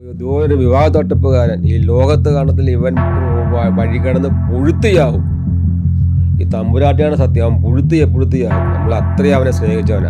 ഇതുപോലൊരു വിവാഹ തട്ടിപ്പുകാരൻ ഈ ലോകത്ത് കാണത്തിൽ ഇവൻ വ- വഴി കിടന്ന് പുഴുത്തിയാവും ഈ തമ്പുരാട്ടിയാണ് സത്യം അവൻ പുഴുത്തിയ പുഴുത്തിയാവും നമ്മൾ അത്രയും അവനെ സ്നേഹിച്ചവനാ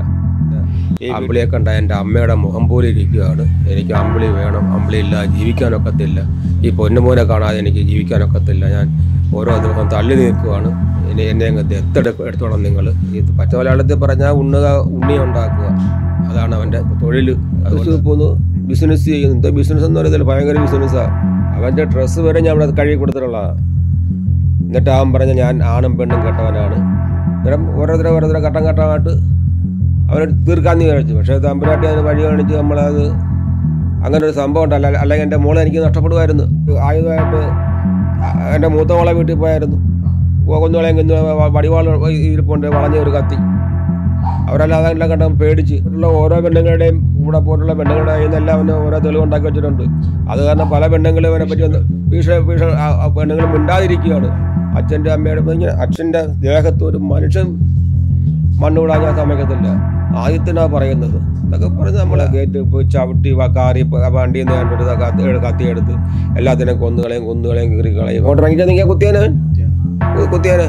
ഈ അമ്പിളിയെ കണ്ട എൻ്റെ അമ്മയുടെ മുഖം പോലെ ഇരിക്കുകയാണ് എനിക്ക് അമ്പിളി വേണം അമ്പിളി ഇല്ല ജീവിക്കാനൊക്കത്തില്ല ഈ പൊന്നുമോനെ കാണാതെ എനിക്ക് ജീവിക്കാനൊക്കത്തില്ല ഞാൻ ഓരോ ദിവസം തള്ളി നിൽക്കുവാണ് ഇനി എന്നെ അങ്ങ് ദത്തെടുക്ക എടുത്തോണം നിങ്ങൾ ഈ പച്ച മലയാളത്തിൽ പറഞ്ഞാൽ ഉണ്ണുക ഉണ്ണി ഉണ്ടാക്കുക അതാണ് അവൻ്റെ തൊഴിൽ അത് പോന്നു ബിസിനസ് ചെയ്യുന്നു എന്താ ബിസിനസ് എന്ന് പറയുന്നത് ഭയങ്കര ബിസിനസ്സാണ് അവൻ്റെ ഡ്രസ്സ് വരെ ഞാൻ അവിടെ കഴുകി കൊടുത്തിട്ടുള്ളതാണ് എന്നിട്ട് അവൻ പറഞ്ഞ ഞാൻ ആണും പെണ്ണും കെട്ടവനാണ് അന്നേരം ഓരോരുത്തരെ ഓരോരുത്തരെ ഘട്ടം ഘട്ടമായിട്ട് അവനെ തീർക്കാന്ന് വിചാരിച്ചു പക്ഷേ തമ്പുരാട്ടി അതിന് വഴി കാണിച്ച് നമ്മളത് അങ്ങനെ ഒരു സംഭവം ഉണ്ടല്ല അല്ലെങ്കിൽ എൻ്റെ മോളെ എനിക്ക് നഷ്ടപ്പെടുമായിരുന്നു ആയുധമായിട്ട് എൻ്റെ മൂത്ത മോളെ വീട്ടിൽ പോയായിരുന്നു കൊന്നുകളയും കുന്നു വടിവാൾ ഇരിപ്പുണ്ട് വളഞ്ഞ ഒരു കത്തി അവരെല്ലാം അതെല്ലാം കണ്ട പേടിച്ച് ഉള്ള ഓരോ പെണ്ണുങ്ങളുടെയും ഇവിടെ പോലുള്ള പെണ്ണുങ്ങളുടെ കയ്യിൽ നിന്നെല്ലാം അവന് ഓരോ തെളിവുണ്ടാക്കി വെച്ചിട്ടുണ്ട് അത് കാരണം പല പെണ്ണുങ്ങളും അവനെ പറ്റി ഒന്ന് ഭീഷ ഭീഷ പെണ്ണുങ്ങൾ മിണ്ടാതിരിക്കുകയാണ് അച്ഛൻ്റെ അമ്മയുടെ ഇങ്ങനെ അച്ഛൻ്റെ ദേഹത്ത് ഒരു മനുഷ്യൻ മണ്ണ് വിടാൻ ഞാൻ സമ്മതിക്കത്തില്ല ആദ്യത്തിനാ പറയുന്നത് ഇതൊക്കെ പറഞ്ഞ് നമ്മളെ ഗേറ്റ് പോയി ചവിട്ടി വ- കാറി പ- വണ്ടിയിൽ നിന്ന് കണ്ടിട്ട് ഇതാ കത്തി കത്തി എടുത്ത് എല്ലാത്തിനും കൊന്നുകളയും കൊന്നുകളയും കീറിക്കളയും അങ്ങോട്ട് ഇറങ്ങിച്ചാൽ നിങ്ങൾ കുത്തിയാനെ കുത്തിയാനെ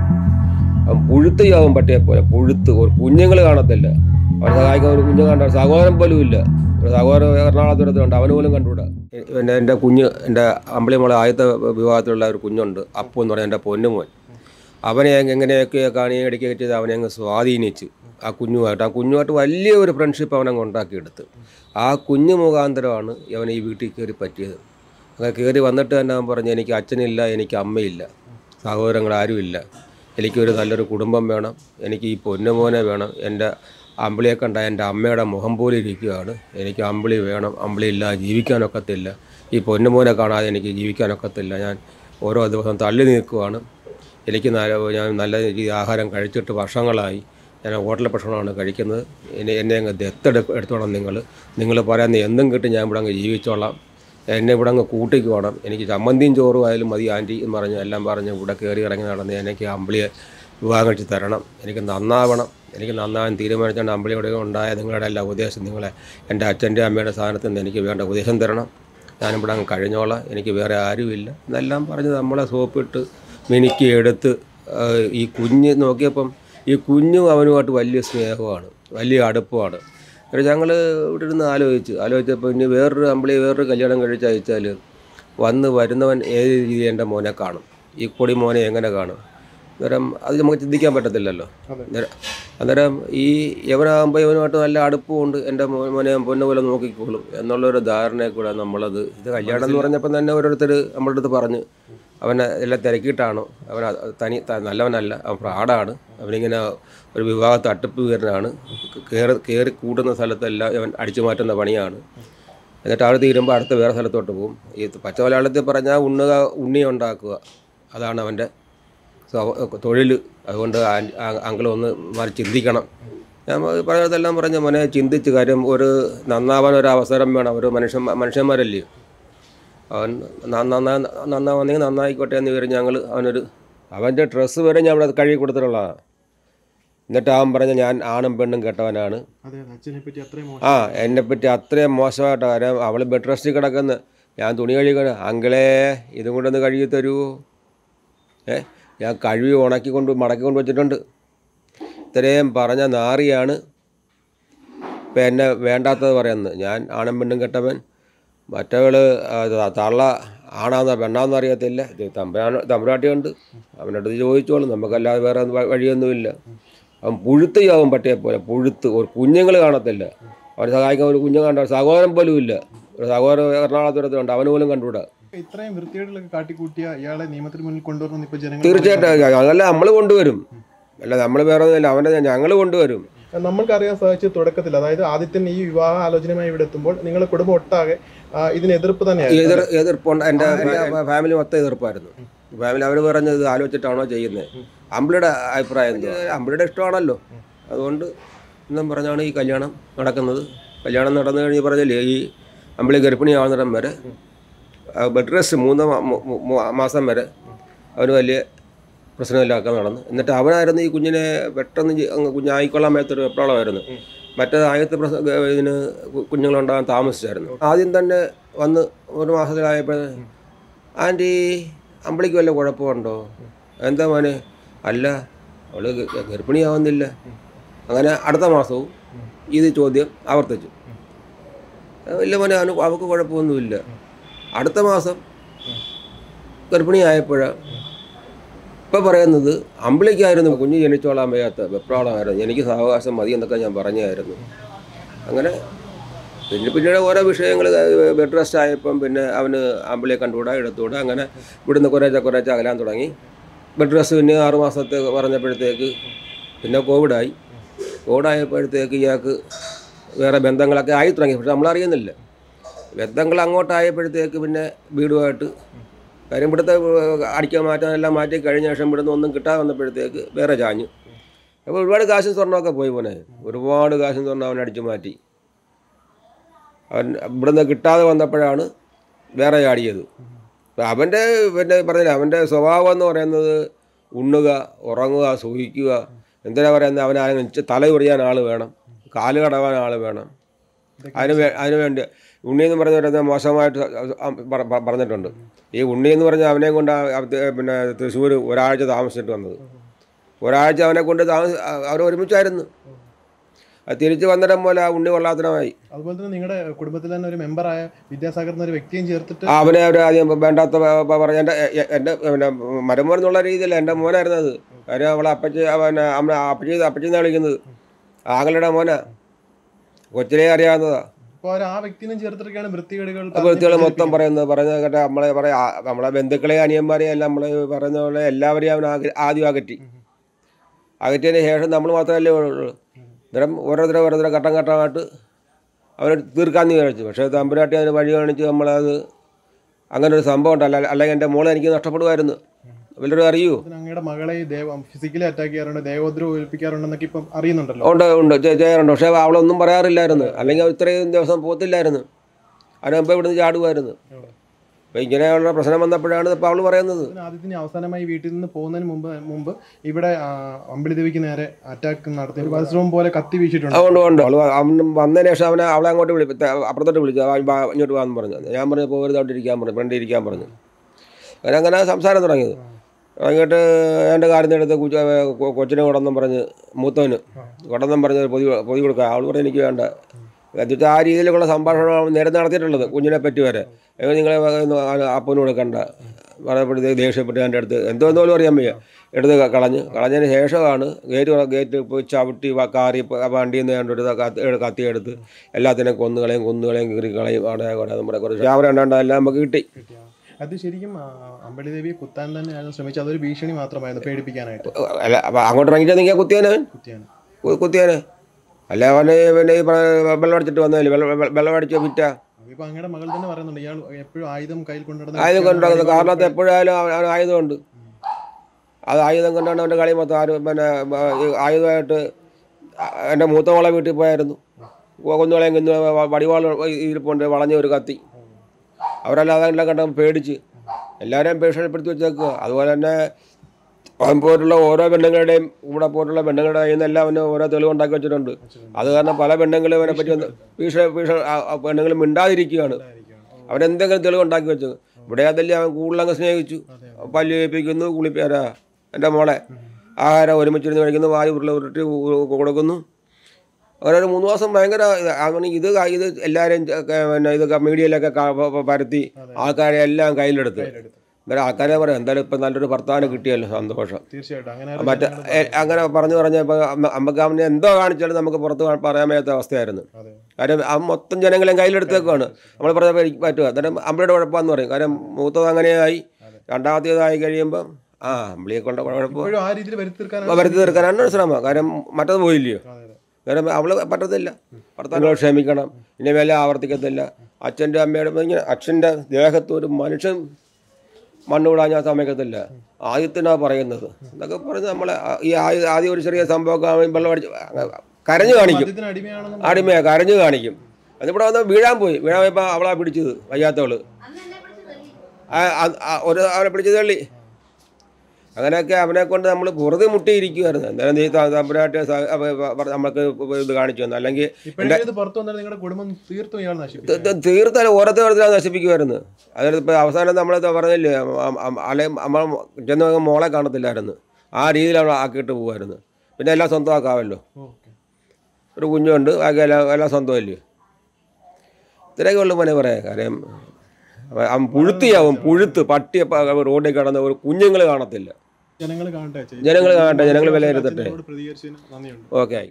അവൻ പുഴുത്തയാവും പട്ടിയെ പോലെ പുഴുത്ത് ഒരു കുഞ്ഞുങ്ങൾ കാണത്തില്ല അവൻ സഹായിക്കാൻ ഒരു കുഞ്ഞു കണ്ട സഹോദരൻ പോലും ഇല്ല ഒരു സഹോദരൻ എറണാകുളത്തുണ്ട് അവന് പോലും കണ്ടുകൂടാ പിന്നെ എൻ്റെ കുഞ്ഞ് എൻ്റെ അമ്പിളിമോളെ ആദ്യത്തെ വിവാഹത്തിലുള്ള ഒരു കുഞ്ഞുണ്ട് അപ്പു എന്ന് പറഞ്ഞ എൻ്റെ പൊന്നുമോൻ അവനെ അങ്ങ് എങ്ങനെയൊക്കെ കാണിയടിക്കുകയൊക്കെ ചെയ്ത് അവനെ അങ്ങ് സ്വാധീനിച്ച് ആ കുഞ്ഞുമായിട്ട് ആ കുഞ്ഞുമായിട്ട് വലിയ ഒരു ഫ്രണ്ട്ഷിപ്പ് അവനങ്ങ് ഉണ്ടാക്കിയെടുത്ത് ആ കുഞ്ഞു മുഖാന്തരമാണ് അവൻ ഈ വീട്ടിൽ കയറി പറ്റിയത് അങ്ങനെ കയറി വന്നിട്ട് തന്നെ അവൻ പറഞ്ഞു എനിക്ക് അച്ഛനില്ല എനിക്ക് അമ്മയില്ല സഹോദരങ്ങൾ ആരുമില്ല എനിക്കൊരു നല്ലൊരു കുടുംബം വേണം എനിക്ക് ഈ പൊന്നുമോനെ വേണം എൻ്റെ അമ്പിളിയെ കണ്ട എൻ്റെ അമ്മയുടെ മുഖം പോലെ ഇരിക്കുകയാണ് എനിക്ക് അമ്പിളി വേണം അമ്പിളി ഇല്ല ജീവിക്കാനൊക്കത്തില്ല ഈ പൊന്നുമോനെ കാണാതെ എനിക്ക് ജീവിക്കാനൊക്കത്തില്ല ഞാൻ ഓരോ ദിവസം തള്ളി നിൽക്കുവാണ് എനിക്ക് നല്ല ഞാൻ നല്ല രീതിയിൽ ആഹാരം കഴിച്ചിട്ട് വർഷങ്ങളായി ഞാൻ ഹോട്ടൽ ഭക്ഷണമാണ് കഴിക്കുന്നത് എന്നെ എന്നെ അങ്ങ് ദത്തെടുക്ക എടുത്തോണം നിങ്ങൾ നിങ്ങൾ പറയുന്ന എന്തും കിട്ടി ഞാൻ ഇവിടെ അങ്ങ് ജീവിച്ചോളാം എന്നെ ഇവിടെ അങ്ങ് കൂട്ടിക്ക് വേണം എനിക്ക് ചമ്മന്തിയും ചോറും ആയാലും മതി ആൻറ്റി എന്ന് പറഞ്ഞ് എല്ലാം പറഞ്ഞ് ഇവിടെ കയറി ഇറങ്ങി നടന്ന് എനിക്ക് അമ്പിളിയെ വിവാഹം കഴിച്ച് തരണം എനിക്ക് നന്നാവണം എനിക്ക് നന്നാവാൻ തീരുമാനിച്ചുകൊണ്ട് അമ്പിളിയുടെ ഉണ്ടായ നിങ്ങളുടെ എല്ലാ ഉപദേശം നിങ്ങളെ എൻ്റെ അച്ഛൻ്റെ അമ്മയുടെ സ്ഥാനത്ത് നിന്ന് എനിക്ക് വേണ്ട ഉപദേശം തരണം ഞാനിവിടെ അങ്ങ് കഴിഞ്ഞോളാം എനിക്ക് വേറെ ആരുമില്ല എന്നെല്ലാം പറഞ്ഞ് നമ്മളെ സോപ്പിട്ട് മിനുക്കി എടുത്ത് ആ, ഈ കുഞ്ഞ് നോക്കിയപ്പം ഈ കുഞ്ഞും അവനുമായിട്ട് വലിയ സ്നേഹമാണ് വലിയ അടുപ്പമാണ് എന്നിട്ട് ഞങ്ങൾ ഇവിടെ ഇരുന്ന് ആലോചിച്ച് ആലോചിച്ചപ്പോൾ ഇനി വേറൊരു അമ്പിളി വേറൊരു കല്യാണം കഴിച്ചയച്ചാൽ വന്ന് വരുന്നവൻ ഏത് രീതിയിൽ എൻ്റെ മോനെ കാണും ഈ പൊടി മോനെ എങ്ങനെ കാണും അന്നേരം അത് നമുക്ക് ചിന്തിക്കാൻ പറ്റത്തില്ലല്ലോ അന്നേരം അന്നേരം ഈ യവനാകുമ്പോൾ യവനുമായിട്ട് നല്ല അടുപ്പമുണ്ട് എൻ്റെ മോ- മോനെ ഞാൻ പൊന്നു പോലെ നോക്കിക്കോളും എന്നുള്ളൊരു ധാരണയെ കൂടെ നമ്മളത് ഇത് കല്യാണം എന്ന് പറഞ്ഞപ്പോൾ തന്നെ ഓരോരുത്തർ നമ്മളുടെ അടുത്ത് പറഞ്ഞ് അവനെ എല്ലാം തിരക്കിയിട്ടാണോ അവൻ അത് തനി ത- നല്ലവനല്ല അവൻ ഫ്രാഡാണ് അവനിങ്ങനെ ഒരു വിവാഹ തട്ടിപ്പുകാരനാണ് കയറി കയറി കൂടുന്ന സ്ഥലത്തെല്ലാം അവൻ അടിച്ചു മാറ്റുന്ന പണിയാണ് എന്നിട്ട് അവിടെ തീരുമ്പോൾ അടുത്ത വേറെ സ്ഥലത്തോട്ട് പോകും ഈ പച്ച മലയാളത്തിൽ പറഞ്ഞാൽ ഉണ്ണുക ഉണ്ണി ഉണ്ടാക്കുക അതാണ് അവൻ്റെ തൊഴിൽ അതുകൊണ്ട് അങ്കിൾ ഒന്ന് മാറി ചിന്തിക്കണം ഞാൻ പറഞ്ഞതെല്ലാം പറഞ്ഞ മോനെ ചിന്തിച്ച് കാര്യം ഒരു നന്നാവാൻ ഒരു അവസരം വേണം ഒരു മനുഷ്യൻ മനുഷ്യന്മാരല്ലേ അവൻ ന- നന്നാ നന്നാവുന്നെങ്കിൽ നന്നായിക്കോട്ടെ എന്ന് പറഞ്ഞ് ഞങ്ങൾ അവനൊരു അവൻ്റെ ഡ്രസ്സ് വരെ ഞാൻ അവിടെ കഴുകി കൊടുത്തിട്ടുള്ളതാണ് എന്നിട്ട് അവൻ പറഞ്ഞ ഞാൻ ആണും പെണ്ണും കെട്ടവനാണ് അതെ അച്ഛനെ പറ്റി അത്രയും മോശം ആ എന്നെപ്പറ്റി അത്രയും മോശമായിട്ട് കാര്യം അവൾ ബെഡ് റെസ്റ്റിൽ കിടക്കുന്ന ഞാൻ തുണി കഴുകി അങ്കിളേ ഇതും കൊണ്ടൊന്ന് കഴുകി തരുമോ ഏ ഞാൻ കഴുകി ഉണക്കി കൊണ്ട് മടക്കി കൊണ്ട് വെച്ചിട്ടുണ്ട് ഇത്രയും പറഞ്ഞ നാറിയാണ് ഇപ്പം എന്നെ വേണ്ടാത്തത് പറയുന്നത് ഞാൻ ആണും പെണ്ണും കെട്ടവൻ മറ്റവൾ തള്ള ആണാന്നോ പെണ്ണാന്നോ അറിയത്തില്ല ഇത് തമ്പുരാൻ തമ്പുരാട്ടിയുണ്ട് അവൻ്റെ അടുത്ത് ചോദിച്ചോളും നമുക്കല്ലാതെ വേറെ ഒന്നും വ- വഴിയൊന്നുമില്ല അവൻ പുഴുത്തയാവും പട്ടിയെ പോലെ പുഴുത്ത് ഒരു കുഞ്ഞുങ്ങൾ കാണത്തില്ല അവനെ സഹായിക്കാൻ ഒരു കുഞ്ഞു കണ്ട സഹോദരൻ പോലും ഇല്ല ഒരു സഹോദരൻ എറണാകുളത്തുണ്ട് അവന് പോലും കണ്ടുകൂടാ ഇത്രയും വൃത്തികേടുകളൊക്കെ കാട്ടിക്കൂട്ടിയ ഇയാളെ നിയമത്തിന് മുന്നിൽ കൊണ്ടുവരണം ഇപ്പൊ ജനങ്ങൾ തീർച്ചയായിട്ടും അതല്ല നമ്മൾ കൊണ്ടുവരും അല്ല നമ്മൾ വേറെ ഒന്നുമില്ല അവൻ്റെ ഞങ്ങൾ കൊണ്ടുവരും നമ്മൾക്കറിയാൻ സാധിച്ചു തുടക്കത്തിൽ അതായത് ആദിത്യൻ ഈ വിവാഹ ആലോചനയുമായി ഇവിടെ എത്തുമ്പോൾ നിങ്ങളുടെ കുടുംബം ഒട്ടാകെ ആ, ഇതിന് എതിർപ്പ് തന്നെയായിരുന്നു എതിർ എതിർപ്പുണ്ട് എൻ്റെ എൻ്റെ ഫാമിലി മൊത്തം എതിർപ്പായിരുന്നു ഫാമിലി അവർ പറഞ്ഞത് ഇത് ആലോചിച്ചിട്ടാണോ ചെയ്യുന്നത് അമ്പിളിയുടെ അഭിപ്രായം എന്ത് അമ്പിളിയുടെ ഇഷ്ടമാണല്ലോ അതുകൊണ്ട് എന്നും പറഞ്ഞാണ് ഈ കല്യാണം നടക്കുന്നത് കല്യാണം നടന്നു കഴിഞ്ഞ് പറഞ്ഞില്ലേ ഈ അമ്പിളി ഗർഭിണിയാവുന്നിടം വരെ ബെഡ് റെസ്റ്റ് മൂന്ന് മാ- മു- മു- മു- മാസം വരെ അവന് വലിയ പ്രശ്നമില്ലാക്കാൻ നടന്നു എന്നിട്ട് അവനായിരുന്നു ഈ കുഞ്ഞിനെ പെട്ടെന്ന് ജി- അങ്ങ് കുഞ്ഞായിക്കൊള്ളാൻ മേത്തൊരു വെപ്രാളമായിരുന്നു മറ്റേത് ആദ്യത്തെ പ്രസ ഇതിന് കു- കുഞ്ഞുങ്ങളുണ്ടാകാൻ താമസിച്ചായിരുന്നു ആദ്യം തന്നെ വന്ന് ഒരു മാസത്തിലായപ്പോൾ ആൻറ്റി അമ്പിളിക്ക് വല്ല കുഴപ്പമുണ്ടോ എന്താ മോനെ അല്ല അവള് ഗ- ഗർഭിണിയാവുന്നില്ല അങ്ങനെ അടുത്ത മാസവും ഇത് ചോദ്യം ആവർത്തിച്ചു ഇല്ല മോനെ അവന് അവൾക്ക് കുഴപ്പമൊന്നുമില്ല അടുത്ത മാസം ഗർഭിണിയായപ്പോഴാണ് ഇപ്പം പറയുന്നത് അമ്പിളിക്കായിരുന്നു കുഞ്ഞ് ജനിച്ചോളാൻ വയ്യാത്ത വെപ്രാളമായിരുന്നു എനിക്ക് സാവകാശം മതി എന്നൊക്കെ ഞാൻ പറഞ്ഞായിരുന്നു അങ്ങനെ പിന്നെ പിന്നീട് ഓരോ വിഷയങ്ങൾ ബെഡ് റെസ്റ്റ് ആയപ്പം പിന്നെ അവന് അമ്പിളിയെ കണ്ടുകൂടാ എടുത്തുകൂടാ അങ്ങനെ ഇവിടുന്ന് കുറേശ്ശെ കുറേശ്ശെ അകലാൻ തുടങ്ങി ബെഡ് റെസ്റ്റ് പിന്നെ ആറ് മാസത്തെ പറഞ്ഞപ്പോഴത്തേക്ക് പിന്നെ കോവിഡായി കോവിഡായപ്പോഴത്തേക്ക് ഇയാൾക്ക് വേറെ ബന്ധങ്ങളൊക്കെ ആയി തുടങ്ങി പക്ഷെ നമ്മളറിയുന്നില്ല ബന്ധങ്ങൾ അങ്ങോട്ടായപ്പോഴത്തേക്ക് പിന്നെ വീടുമായിട്ട് കാര്യം ഇവിടുത്തെ ഏഹ്, അടിക്കാൻ മാറ്റാൻ എല്ലാം മാറ്റി കഴിഞ്ഞ ശേഷം ഇവിടുന്ന് ഒന്നും കിട്ടാതെ വന്നപ്പോഴത്തേക്ക് വേറെ ചാഞ്ഞു അപ്പോൾ ഒരുപാട് കാശും സ്വർണ്ണമൊക്കെ പോയി പോനെ ഒരുപാട് കാശും സ്വർണ്ണം അവൻ അടിച്ചു മാറ്റി അവൻ ഇവിടുന്ന് കിട്ടാതെ വന്നപ്പോഴാണ് വേറെ ചാടിയത് അപ്പം അവൻ്റെ പിന്നെ പറഞ്ഞില്ല അവൻ്റെ സ്വഭാവം എന്ന് പറയുന്നത് ഉണ്ണുക ഉറങ്ങുക സൂഹിക്കുക എന്തിനാ പറയുന്നത് അവനാണെങ്കിൽ തല ഉറിയാൻ ആൾ വേണം കാല് കടവാൻ ആൾ വേണം അതിന് വേ അതിന് വേണ്ടി ഉണ്ണി എന്ന് പറഞ്ഞ ഒരു മോശമായിട്ട് പറ- പറ- പറഞ്ഞിട്ടുണ്ട് ഈ ഉണ്ണി എന്ന് പറഞ്ഞ അവനെ കൊണ്ട് ആ- ആ ത- പിന്നെ തൃശ്ശൂർ ഒരാഴ്ച താമസിച്ചിട്ട് വന്നത് ഒരാഴ്ച അവനെ കൊണ്ട് താമസ അവർ ഒരുമിച്ചായിരുന്നു അത് തിരിച്ച് വന്നിടം പോലെ ആ ഉണ്ണി കൊള്ളാത്തനമായി അതുപോലെ തന്നെ നിങ്ങളുടെ കുടുംബത്തിൽ തന്നെ ഒരു മെമ്പറായ വിദ്യാസാഗർ എന്നൊരു വ്യക്തിയും ചേർത്തിട്ട് ആ, അവനെ അവർ ആദ്യം വേണ്ടാത്ത പ- പ- പറഞ്ഞ എൻ്റെ എ- എൻ്റെ പിന്നെ മരുമോൻ എന്നുള്ള രീതിയിലല്ല എൻ്റെ മോനായിരുന്നു അത് കാര്യം അവളെ അപ്പച്ചി അവനെ അമ്മ അപ്പച്ചി അപ്പച്ചി എന്നാണ് വിളിക്കുന്നത് ആങ്ങളുടെ മോനാ കൊച്ചിലേ അറിയാവുന്നതാ അപ്പോൾ അവർ ആ വ്യക്തിനും ചേർത്തിട്ടൊക്കെയാണ് വൃത്തികേടുകൾ അപ്പോൾ വ്യക്തികൾ മൊത്തം പറയുന്നത് പറയുന്നത് കേട്ട നമ്മളെ പറയാ നമ്മളെ ബന്ധുക്കളെ അനിയന്മാരെയും എല്ലാം നമ്മൾ പറയുന്ന പോലെ എല്ലാവരെയും അവൻ ആക- ആദ്യം അകറ്റി അകറ്റിയതിന് ശേഷം നമ്മൾ മാത്രമല്ലേ ഉള്ളൂ അന്നേരം ഓരോരുത്തരെ ഓരോരുത്തരെ ഘട്ടം ഘട്ടമായിട്ട് അവരെ തീർക്കാമെന്ന് വിചാരിച്ചു പക്ഷേ തമ്പുരാട്ടി അതിന് വഴി കാണിച്ച് നമ്മളത് അങ്ങനെ ഒരു സംഭവം ഉണ്ടല്ല അല്ലെങ്കിൽ എൻ്റെ മോളെ എനിക്ക് നഷ്ടപ്പെടുമായിരുന്നു വല്ലവരും അറിയൂ അങ്ങയുടെ മകളെ ദേവ ഫിസിക്കലി അറ്റാക്ക് ചെയ്യാറുണ്ട് ദേവോദ്രവം ഏൽപ്പിക്കാറുണ്ടെന്നൊക്കെ ഇപ്പം അറിയുന്നുണ്ടല്ലോ ഉണ്ട് ഉണ്ട് ചെ- ചെയ്യാറുണ്ട് പക്ഷേ അവളൊന്നും പറയാറില്ലായിരുന്നു അല്ലെങ്കിൽ അവൾ ഇത്രയും ദിവസം പോത്തില്ലായിരുന്നു അതിന് മുമ്പ് ഇവിടുന്ന് ചാടുമായിരുന്നു അപ്പോൾ ഇങ്ങനെയുള്ള പ്രശ്നം വന്നപ്പോഴാണ് ഇപ്പോൾ അവൾ പറയുന്നത് അതിന് ആദ്യത്തിന് അവസാനമായി വീട്ടിൽ നിന്ന് പോകുന്നതിന് മുമ്പ് മുമ്പ് ഇവിടെ ആ, അമ്പിളി ദേവിക്ക് നേരെ അറ്റാക്ക് നടത്തി ഒരു വസ്ത്രവും പോലെ കത്തി വീശിയിട്ടുണ്ട് അതുകൊണ്ട് ഉണ്ട് അവൾ അവൻ വന്നതിന് ശേഷം അവനെ അവളെ അങ്ങോട്ട് വിളി ത- അപ്പുറത്തോട്ട് വിളിച്ചു "ആ, വാ, ഇങ്ങോട്ട് വാന്ന് പറഞ്ഞു ഞാൻ പറഞ്ഞു പോകരുതോട്ട് ഇരിക്കാൻ പറഞ്ഞു ഫ്രണ്ട് ഇരിക്കാൻ പറഞ്ഞു അങ്ങനെ അങ്ങനെ സംസാരം തുടങ്ങിയത് അങ്ങോട്ട് എൻ്റെ കാര്യം എടുത്ത് കുച്ച കൊ- കൊച്ചിനെ കൊടന്നും പറഞ്ഞ് മൂത്തവന് കൊടന്നും പറഞ്ഞ് ഒരു പൊതി പൊതി കൊടുക്കുക അവൾ പറഞ്ഞു എനിക്ക് വേണ്ട എന്നിട്ട് ആ രീതിയിലുള്ള സംഭാഷണമാണ് നേരത്തെ നടത്തിയിട്ടുള്ളത് കുഞ്ഞിനെ പറ്റി വരെ ഏ, നിങ്ങളെ വക- ആ- അപ്പന് കൊടുക്കണ്ട പറയുമ്പോഴത്തേക്ക് ദേഷ്യപ്പെട്ട് എൻ്റെ അടുത്ത് എന്തോന്ന് പോലും അറിയാൻ വയ്യ എടുത്ത് ക- കളഞ്ഞ് കളഞ്ഞതിന് ശേഷമാണ് ഗേറ്റ് തുറ- ഗേറ്റ് പോയി ചവിട്ടി വ- കാറി പ- വണ്ടിയിൽ നിന്ന് കണ്ടൊരു കത്തി എടു- കത്തിയെടുത്ത് എല്ലാത്തിനെയും കൊന്നുകളെയും കൊന്നുകളെയും കീറി കളയും അവിടെ അവിടെ നമ്മുടെ കുറച്ച് രാവിലെ രണ്ടാണ്ട് എല്ലാം നമുക്ക് കിട്ടി അത് ശരിക്കും ആ, അമ്പിളി ദേവിയെ കുത്താൻ തന്നെയാണ് ശ്രമിച്ചത് അതൊരു ഭീഷണി മാത്രമായിരുന്നു പേടിപ്പിക്കാനായിട്ട് അല്ല അപ്പം അങ്ങോട്ട് ഇറങ്ങിച്ചെന്നെങ്കിൽ കുത്തിയാനെ കുത്തിയാണ് കു- കുത്തിയാനെ അല്ല അവന് പിന്നെ ഈ പറ- വെള്ളം അടിച്ചിട്ട് വന്നതല്ലേ വെള്ളം വെള്ളം- വെള്ളം അടിച്ച വിറ്റ ഇപ്പൊ അങ്ങയുടെ മകൾ തന്നെ പറയുന്നുണ്ട് ഇയാൾ എപ്പോഴും ആയുധം കയ്യിൽ കൊണ്ടുനടന്ന ആയുധം വ്യക്തിയാണ്. കൊണ്ടുവന്നത് കാരണത്ത് എപ്പോഴായാലും അവൻ അവൻ ആയുധമുണ്ട് അത് ആയുധം കൊണ്ടാണ് അവൻ്റെ കളി മൊത്തം ആരും പിന്നെ ബ- ഈ ആയുധമായിട്ട് എൻ്റെ മൂത്തവളെ വീട്ടിൽ പോയായിരുന്നു കൊന്നുകളെയും കൊന്നു വടിവാൾ ഇരിപ്പുണ്ട് വളഞ്ഞ ഒരു കത്തി അവരെല്ലാം അതെല്ലാം കണ്ട പേടിച്ച് എല്ലാവരെയും ഭീഷണിപ്പെടുത്തി വെച്ചേക്കുക അതുപോലെ തന്നെ അവൻ പോയിട്ടുള്ള ഓരോ പെണ്ണുങ്ങളുടെയും കൂടെ പോയിട്ടുള്ള പെണ്ണുങ്ങളുടെ കയ്യിൽ നിന്നെല്ലാം അവന് ഓരോ തെളിവുണ്ടാക്കി വെച്ചിട്ടുണ്ട് അത് കാരണം പല പെണ്ണുങ്ങളും അവനെ പറ്റി ഒന്ന് ഭീഷണി ഭീഷണി പെണ്ണുങ്ങൾ മിണ്ടാതിരിക്കുകയാണ് അവരെന്തെങ്കിലും തെളിവുണ്ടാക്കി വെച്ചത് ഇവിടെ അതല്ലേ അവൻ കൂടുതലങ്ങ് സ്നേഹിച്ചു പല്ല് കേൾപ്പിക്കുന്നു കുളിപ്പേരാ എൻ്റെ മോളെ ആഹാരം ഒരുമിച്ചിരുന്ന് കഴിക്കുന്നു വായു ഉരുള ഉരുട്ടി ഉ- കൊടുക്കുന്നു അങ്ങനെ ഒരു മൂന്ന് മാസം ഭയങ്കര ഇത് അവന് ഇത് ക- ഇത് എല്ലാവരെയും ച- ക- പിന്നെ ഇത് ക- മീഡിയയിലൊക്കെ ക- പ- പ- പരത്തി ആൾക്കാരെ എല്ലാം കയ്യിലെടുത്ത് അന്നേരം ആൾക്കാരെ പറയാം എന്തായാലും ഇപ്പം നല്ലൊരു ഭർത്താവിനെ കിട്ടിയല്ലോ സന്തോഷം തീർച്ചയായിട്ടും അങ്ങനെ മറ്റേ എ- അങ്ങനെ പറഞ്ഞു പറഞ്ഞപ്പോൾ നമുക്ക് അവനെ എന്തോ കാണിച്ചാലും നമുക്ക് പുറത്ത് കാ- പറയാൻ വയ്യാത്ത അവസ്ഥയായിരുന്നു അതെ കാര്യം അവൻ മൊത്തം ജനങ്ങളെയും കയ്യിലെടുത്തേക്കാണ് നമ്മൾ പറഞ്ഞപ്പോൾ എനിക്ക് പറ്റുക അന്നേരം അമ്പിളിയുടെ കുഴപ്പമെന്ന് പറയും കാര്യം മൂത്തത് അങ്ങനെയായി രണ്ടാമത്തേതായി കഴിയുമ്പം ആ അമ്പിളിയെ കൊണ്ട് കുഴപ്പം ഇപ്പോഴും ആ രീതിയിൽ വരുത്തി തീർക്കാനാണ് വരുത്തി തീർക്കാനാണ് ശ്രമം കാര്യം മറ്റത് പോയില്ലയോ അതെ അതെ കാരണം അവള് പറ്റത്തില്ല ഭർത്താവിനോട് ക്ഷമിക്കണം ഇനി മേലെ ആവർത്തിക്കത്തില്ല അച്ഛൻ്റെ അമ്മയുടെ ഇങ്ങനെ അച്ഛൻ്റെ ദേഹത്ത് ഒരു മനുഷ്യൻ മണ്ണ് വിടാൻ ഞാൻ സമ്മതിക്കത്തില്ല ആദ്യത്തിനാ പറയുന്നത് എന്നൊക്കെ പറഞ്ഞ് നമ്മളെ ആ- ഈ ആദ്യ ആദ്യം ഒരു ചെറിയ സംഭവമൊക്കെ ആവുമ്പോൾ വെള്ളം അടിച്ച് കരഞ്ഞു കാണിക്കും മദ്യത്തിന് അടിമയാണെന്ന് അടിമയെ കരഞ്ഞു കാണിക്കും അതിവിടെ വന്ന് വീഴാൻ പോയി വീഴാൻ പോയപ്പോൾ അവളാ പിടിച്ചത് വയ്യാത്തവള് ആ- ആ- ആ- ഒരു അവനെ പിടിച്ച് തള്ളി അങ്ങനെയൊക്കെ അവനെ കൊണ്ട് നമ്മൾ വെറുതെ മുട്ടിയിരിക്കുമായിരുന്നു എന്തായാലും നീ ത- തമ്പുരാട്ടി സ- അവ- അവ- നമ്മൾക്ക് ഇത് കാണിച്ചു തന്നു അല്ലെങ്കിൽ ഇപ്പോഴെങ്കിലും ഇത് പുറത്തു വന്നാൽ നിങ്ങളുടെ കുടുംബം തീർത്തും ഇയാൾ നശിപ്പിക്കും തീർത്താലും ഓരോരുത്തർ നശിപ്പിക്കുമായിരുന്നു അതായത് ഇപ്പോൾ അവസാനം നമ്മൾ പറഞ്ഞില്ലേ അം- അം- അല്ലെ നമ്മൾ ചെന്ന് നോക്കുമ്പോൾ മോളെ കാണത്തില്ലായിരുന്നു ആ രീതിയിൽ അവൾ ആക്കിയിട്ട് പോകുമായിരുന്നു പിന്നെ എല്ലാം സ്വന്തമാക്കാമല്ലോ ഓക്കെ ഒരു കുഞ്ഞുണ്ട് ബാക്കി എല്ലാം എല്ലാം സ്വന്തമല്ലേ ഇത്രയൊക്കെ ഉള്ളു മോനെ പറയാം കാര്യം അവൻ- അവൻ പുഴുത്തിയാവും പുഴുത്ത് പട്ടി റോഡിൽ കിടന്ന് ഒരു കുഞ്ഞുങ്ങൾ കാണത്തില്ല ജനങ്ങൾ കാണട്ടെ ചേച്ചി. ജനങ്ങൾ കാണട്ടെ ജനങ്ങൾ വിലയിരുത്തട്ടെ അച്ഛനോട് പ്രതികരിച്ചതിന് നന്ദിയുണ്ട് ഓക്കെ ആയി